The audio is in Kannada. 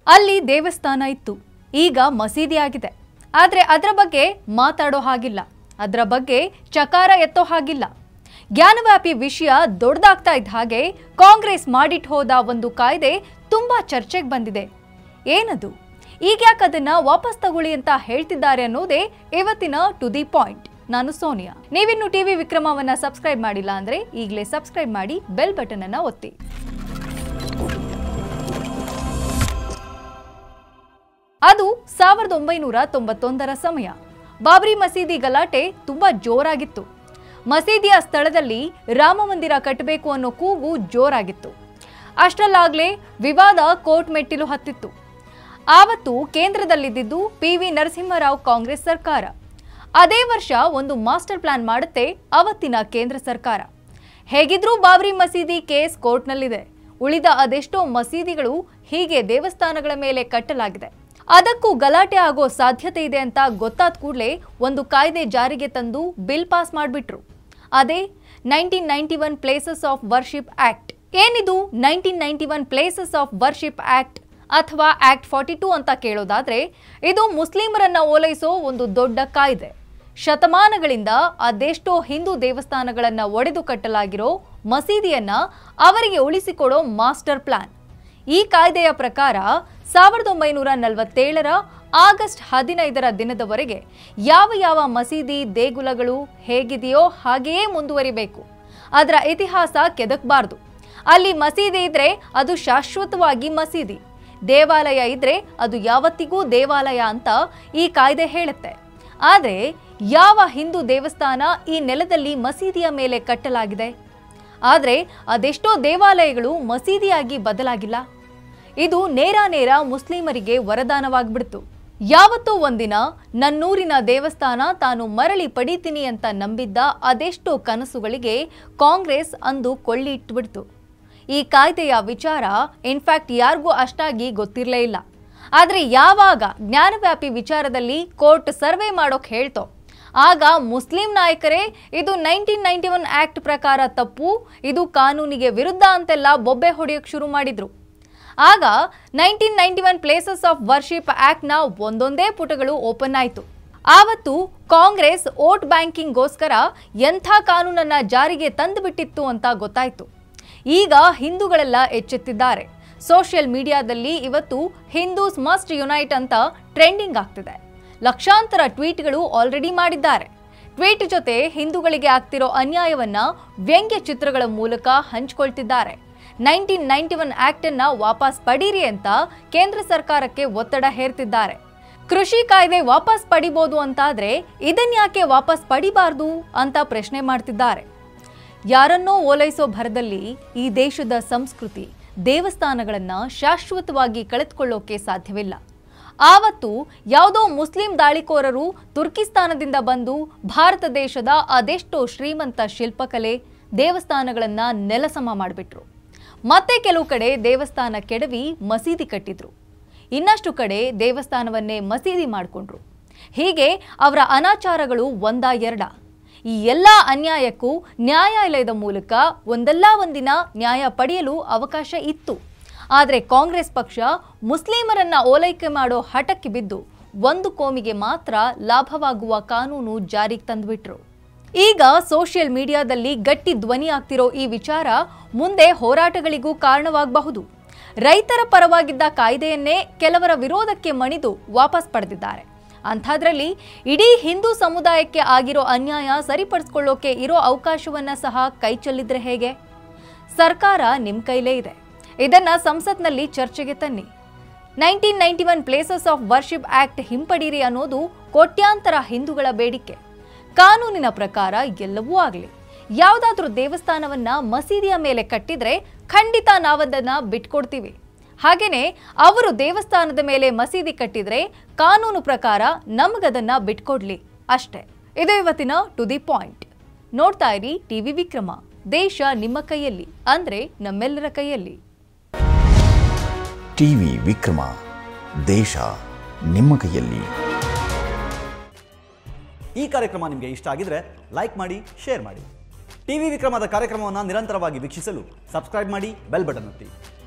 ಅಲ್ಲಿ ದೇವಸ್ಥಾನ ಇತ್ತು ಈಗ ಮಸೀದಿ ಆಗಿದೆ ಆದರೆ ಅದರ ಬಗ್ಗೆ ಮಾತಾಡೋ ಹಾಗಿಲ್ಲ ಅದರ ಬಗ್ಗೆ ಚಕಾರ ಎತ್ತೋ ಹಾಗಿಲ್ಲ ಜ್ಞಾನವ್ಯಾಪಿ ವಿಷಯ ದೊಡ್ಡದಾಗ್ತಾ ಇದ್ದ ಹಾಗೆ ಕಾಂಗ್ರೆಸ್ ಮಾಡಿಟ್ಟು ಹೋದ ಒಂದು ಕಾಯ್ದೆ ತುಂಬಾ ಚರ್ಚೆಗೆ ಬಂದಿದೆ ಏನದು ಈಗ ಯಾಕೆ ಅದನ್ನ ವಾಪಸ್ ತಗೊಳ್ಳಿ ಅಂತ ಹೇಳ್ತಿದ್ದಾರೆ ಅನ್ನೋದೇ ಇವತ್ತಿನ ಟು ದಿ ಪಾಯಿಂಟ್ ನಾನು ಸೋನಿಯಾ ನೀವಿನ್ನು ಟಿವಿ ವಿಕ್ರಮವನ್ನ ಸಬ್ಸ್ಕ್ರೈಬ್ ಮಾಡಿಲ್ಲ ಅಂದ್ರೆ ಈಗಲೇ ಸಬ್ಸ್ಕ್ರೈಬ್ ಮಾಡಿ ಬೆಲ್ ಬಟನ್ ಅನ್ನ ಒತ್ತಿ ಅದು ಸಾವಿರದ ಒಂಬೈನೂರ ತೊಂಬತ್ತೊಂದರ ಸಮಯ ಬಾಬ್ರಿ ಮಸೀದಿ ಗಲಾಟೆ ತುಂಬಾ ಜೋರಾಗಿತ್ತು ಮಸೀದಿಯ ಸ್ಥಳದಲ್ಲಿ ರಾಮ ಮಂದಿರ ಕಟ್ಟಬೇಕು ಅನ್ನೋ ಕೂಗು ಜೋರಾಗಿತ್ತು ಅಷ್ಟರಲ್ಲಾಗ್ಲೇ ವಿವಾದ ಕೋರ್ಟ್ ಮೆಟ್ಟಿಲು ಹತ್ತಿತ್ತು ಆವತ್ತು ಕೇಂದ್ರದಲ್ಲಿದ್ದಿದ್ದು ಪಿ ವಿ ನರಸಿಂಹರಾವ್ ಕಾಂಗ್ರೆಸ್ ಸರ್ಕಾರ ಅದೇ ವರ್ಷ ಒಂದು ಮಾಸ್ಟರ್ ಪ್ಲಾನ್ ಮಾಡುತ್ತೆ ಅವತ್ತಿನ ಕೇಂದ್ರ ಸರ್ಕಾರ ಹೇಗಿದ್ರೂ ಬಾಬ್ರಿ ಮಸೀದಿ ಕೇಸ್ ಕೋರ್ಟ್ನಲ್ಲಿದೆ ಉಳಿದ ಅದೆಷ್ಟೋ ಮಸೀದಿಗಳು ಹೀಗೆ ದೇವಸ್ಥಾನಗಳ ಮೇಲೆ ಕಟ್ಟಲಾಗಿದೆ ಅದಕ್ಕೂ ಗಲಾಟೆ ಆಗೋ ಸಾಧ್ಯತೆ ಇದೆ ಅಂತ ಗೊತ್ತಾದ ಕೂಡಲೇ ಒಂದು ಕಾಯ್ದೆ ಜಾರಿಗೆ ತಂದು ಬಿಲ್ ಪಾಸ್ ಮಾಡಿಬಿಟ್ರು ಅದೇ nineteen ninety one places of worship act ಏನಿದು nineteen ninety one places of worship act ಅಥವಾ ಆಕ್ಟ್ ಫಾರ್ಟಿ ಟೂ ಅಂತ ಕೇಳೋದಾದ್ರೆ ಇದು ಮುಸ್ಲಿಮರನ್ನ ಓಲೈಸೋ ಒಂದು ದೊಡ್ಡ ಕಾಯ್ದೆ ಶತಮಾನಗಳಿಂದ ಅದೆಷ್ಟೋ ಹಿಂದೂ ದೇವಸ್ಥಾನಗಳನ್ನ ಒಡೆದು ಕಟ್ಟಲಾಗಿರೋ ಮಸೀದಿಯನ್ನ ಅವರಿಗೆ ಉಳಿಸಿಕೊಡೋ ಮಾಸ್ಟರ್ ಪ್ಲಾನ್ ಈ ಕಾಯ್ದೆಯ ಪ್ರಕಾರ ಸಾವಿರದ ಒಂಬೈನೂರ ನಲವತ್ತೇಳರ ಆಗಸ್ಟ್ ಹದಿನೈದರ ದಿನದವರೆಗೆ ಯಾವ ಯಾವ ಮಸೀದಿ ದೇಗುಲಗಳು ಹೇಗಿದೆಯೋ ಹಾಗೆಯೇ ಮುಂದುವರಿಬೇಕು ಅದರ ಇತಿಹಾಸ ಕೆದಕಬಾರ್ದು ಅಲ್ಲಿ ಮಸೀದಿ ಇದ್ರೆ ಅದು ಶಾಶ್ವತವಾಗಿ ಮಸೀದಿ ದೇವಾಲಯ ಇದ್ರೆ ಅದು ಯಾವತ್ತಿಗೂ ದೇವಾಲಯ ಅಂತ ಈ ಕಾಯ್ದೆ ಹೇಳುತ್ತೆ ಆದರೆ ಯಾವ ಹಿಂದೂ ದೇವಸ್ಥಾನ ಈ ನೆಲದಲ್ಲಿ ಮಸೀದಿಯ ಮೇಲೆ ಕಟ್ಟಲಾಗಿದೆ ಆದರೆ ಅದೆಷ್ಟೋ ದೇವಾಲಯಗಳು ಮಸೀದಿಯಾಗಿ ಬದಲಾಗಿಲ್ಲ ಇದು ನೇರ ನೇರ ಮುಸ್ಲಿಮರಿಗೆ ವರದಾನವಾಗ್ಬಿಡ್ತು ಯಾವತ್ತೂ ಒಂದಿನ ನನ್ನೂರಿನ ದೇವಸ್ಥಾನ ತಾನು ಮರಳಿ ಪಡೀತೀನಿ ಅಂತ ನಂಬಿದ್ದ ಅದೆಷ್ಟೋ ಕನಸುಗಳಿಗೆ ಕಾಂಗ್ರೆಸ್ ಅಂದು ಕೊಳ್ಳಿ ಇಟ್ಬಿಡ್ತು ಈ ಕಾಯ್ದೆಯ ವಿಚಾರ ಇನ್ಫ್ಯಾಕ್ಟ್ ಯಾರಿಗೂ ಅಷ್ಟಾಗಿ ಗೊತ್ತಿರಲೇ ಇಲ್ಲ ಆದರೆ ಯಾವಾಗ ಜ್ಞಾನವ್ಯಾಪಿ ವಿಚಾರದಲ್ಲಿ ಕೋರ್ಟ್ ಸರ್ವೆ ಮಾಡೋಕ್ ಹೇಳ್ತೋ ಆಗ ಮುಸ್ಲಿಂ ನಾಯಕರೇ ಇದು ನೈನ್ಟೀನ್ ನೈನ್ಟಿ ಒನ್ ಆಕ್ಟ್ ಪ್ರಕಾರ ತಪ್ಪು ಇದು ಕಾನೂನಿಗೆ ವಿರುದ್ಧ ಅಂತೆಲ್ಲ ಬೊಬ್ಬೆ ಹೊಡೆಯೋಕೆ ಶುರು ಮಾಡಿದ್ರು ಆಗ nineteen ninety one places of worship ಆಕ್ಟ್ನ ಒಂದೊಂದೇ ಪುಟಗಳು ಓಪನ್ ಆಯಿತು ಆವತ್ತು ಕಾಂಗ್ರೆಸ್ ವೋಟ್ ಬ್ಯಾಂಕಿಂಗ್ಗೋಸ್ಕರ ಎಂಥ ಕಾನೂನನ್ನ ಜಾರಿಗೆ ತಂದುಬಿಟ್ಟಿತ್ತು ಅಂತ ಗೊತ್ತಾಯ್ತು ಈಗ ಹಿಂದೂಗಳೆಲ್ಲ ಎಚ್ಚೆತ್ತಿದ್ದಾರೆ ಸೋಷಿಯಲ್ ಮೀಡಿಯಾದಲ್ಲಿ ಇವತ್ತು ಹಿಂದೂಸ್ ಮಸ್ಟ್ ಯುನೈಟ್ ಅಂತ ಟ್ರೆಂಡಿಂಗ್ ಆಗ್ತಿದೆ ಲಕ್ಷಾಂತರ ಟ್ವೀಟ್ಗಳು ಆಲ್ರೆಡಿ ಮಾಡಿದ್ದಾರೆ ಟ್ವೀಟ್ ಜೊತೆ ಹಿಂದೂಗಳಿಗೆ ಆಗ್ತಿರೋ ಅನ್ಯಾಯವನ್ನ ವ್ಯಂಗ್ಯ ಚಿತ್ರಗಳ ಮೂಲಕ ಹಂಚ್ಕೊಳ್ತಿದ್ದಾರೆ ನೈನ್ಟೀನ್ ನೈನ್ಟಿ ಒನ್ ಆಕ್ಟ್ ಅನ್ನ ವಾಪಸ್ ಪಡೀರಿ ಅಂತ ಕೇಂದ್ರ ಸರ್ಕಾರಕ್ಕೆ ಒತ್ತಡ ಹೇರ್ತಿದ್ದಾರೆ ಕೃಷಿ ಕಾಯ್ದೆ ವಾಪಸ್ ಪಡಿಬೋದು ಅಂತಾದ್ರೆ ಇದನ್ಯಾಕೆ ವಾಪಸ್ ಪಡಿಬಾರ್ದು ಅಂತ ಪ್ರಶ್ನೆ ಮಾಡ್ತಿದ್ದಾರೆ ಯಾರನ್ನೋ ಓಲೈಸೋ ಭರದಲ್ಲಿ ಈ ದೇಶದ ಸಂಸ್ಕೃತಿ ದೇವಸ್ಥಾನಗಳನ್ನ ಶಾಶ್ವತವಾಗಿ ಕಳೆದುಕೊಳ್ಳೋಕೆ ಸಾಧ್ಯವಿಲ್ಲ ಆವತ್ತು ಯಾವುದೋ ಮುಸ್ಲಿಂ ದಾಳಿಕೋರರು ತುರ್ಕಿಸ್ತಾನದಿಂದ ಬಂದು ಭಾರತ ದೇಶದ ಅದೆಷ್ಟೋ ಶ್ರೀಮಂತ ಶಿಲ್ಪಕಲೆ ದೇವಸ್ಥಾನಗಳನ್ನ ನೆಲಸಮ ಮಾಡಿಬಿಟ್ರು ಮತ್ತೆ ಕೆಲವು ಕಡೆ ದೇವಸ್ಥಾನ ಕೆಡವಿ ಮಸೀದಿ ಕಟ್ಟಿದ್ರು ಇನ್ನಷ್ಟು ಕಡೆ ದೇವಸ್ಥಾನವನ್ನೇ ಮಸೀದಿ ಮಾಡಿಕೊಂಡ್ರು ಹೀಗೆ ಅವರ ಅನಾಚಾರಗಳು ಒಂದ ಎರಡ ಈ ಎಲ್ಲ ಅನ್ಯಾಯಕ್ಕೂ ನ್ಯಾಯಾಲಯದ ಮೂಲಕ ಒಂದಲ್ಲ ಒಂದಿನ ನ್ಯಾಯ ಪಡೆಯಲು ಅವಕಾಶ ಇತ್ತು ಆದರೆ ಕಾಂಗ್ರೆಸ್ ಪಕ್ಷ ಮುಸ್ಲಿಮರನ್ನ ಓಲೈಕೆ ಮಾಡೋ ಹಠಕ್ಕೆ ಬಿದ್ದು ಒಂದು ಕೋಮಿಗೆ ಮಾತ್ರ ಲಾಭವಾಗುವ ಕಾನೂನು ಜಾರಿಗೆ ತಂದುಬಿಟ್ರು ಈಗ ಸೋಷಿಯಲ್ ಮೀಡಿಯಾದಲ್ಲಿ ಗಟ್ಟಿ ಧ್ವನಿ ಆಗ್ತಿರೋ ಈ ವಿಚಾರ ಮುಂದೆ ಹೋರಾಟಗಳಿಗೂ ಕಾರಣವಾಗಬಹುದು ರೈತರ ಪರವಾಗಿದ್ದ ಕಾಯ್ದೆಯನ್ನೇ ಕೆಲವರ ವಿರೋಧಕ್ಕೆ ಮಣಿದು ವಾಪಸ್ ಪಡೆದಿದ್ದಾರೆ ಅಂಥದ್ರಲ್ಲಿ ಇಡೀ ಹಿಂದೂ ಸಮುದಾಯಕ್ಕೆ ಆಗಿರೋ ಅನ್ಯಾಯ ಸರಿಪಡಿಸ್ಕೊಳ್ಳೋಕೆ ಇರೋ ಅವಕಾಶವನ್ನ ಸಹ ಕೈಚೆಲ್ಲಿದ್ರೆ ಹೇಗೆ ಸರ್ಕಾರ ನಿಮ್ಮ ಕೈಲೇ ಇದೆ ಇದನ್ನ ಸಂಸತ್ನಲ್ಲಿ ಚರ್ಚೆಗೆ ತನ್ನಿ nineteen ninety one places of worship act ಹಿಂಪಡೀರಿ ಅನ್ನೋದು ಕೋಟ್ಯಾಂತರ ಹಿಂದೂಗಳ ಬೇಡಿಕೆ ಕಾನೂನಿನ ಪ್ರಕಾರ ಎಲ್ಲವೂ ಆಗಲಿ ಯಾವುದಾದ್ರೂ ದೇವಸ್ಥಾನವನ್ನ ಮಸೀದಿಯ ಮೇಲೆ ಕಟ್ಟಿದ್ರೆ ಖಂಡಿತ ನಾವದನ್ನ ಬಿಟ್ಕೊಡ್ತೀವಿ ಹಾಗೇನೆ ಅವರು ದೇವಸ್ಥಾನದ ಮೇಲೆ ಮಸೀದಿ ಕಟ್ಟಿದ್ರೆ ಕಾನೂನು ಪ್ರಕಾರ ನಮಗದನ್ನ ಬಿಟ್ಕೊಡ್ಲಿ ಅಷ್ಟೇ ಇದು ಇವತ್ತಿನ ಟು ದಿ ಪಾಯಿಂಟ್ ನೋಡ್ತಾ ಇರಿ ಟಿವಿ ವಿಕ್ರಮ ದೇಶ ನಿಮ್ಮ ಕೈಯಲ್ಲಿ ಅಂದ್ರೆ ನಮ್ಮೆಲ್ಲರ ಕೈಯಲ್ಲಿ ಟಿವಿ ವಿಕ್ರಮ ದೇಶ ನಿಮ್ಮ ಕೈಯಲ್ಲಿ ಈ ಕಾರ್ಯಕ್ರಮ ನಿಮಗೆ ಇಷ್ಟ ಆಗಿದ್ರೆ ಲೈಕ್ ಮಾಡಿ ಶೇರ್ ಮಾಡಿ ಟಿವಿ ವಿಕ್ರಮದ ಕಾರ್ಯಕ್ರಮವನ್ನು ನಿರಂತರವಾಗಿ ವೀಕ್ಷಿಸಲು ಸಬ್ಸ್ಕ್ರೈಬ್ ಮಾಡಿ ಬೆಲ್ ಬಟನ್ ಒತ್ತಿ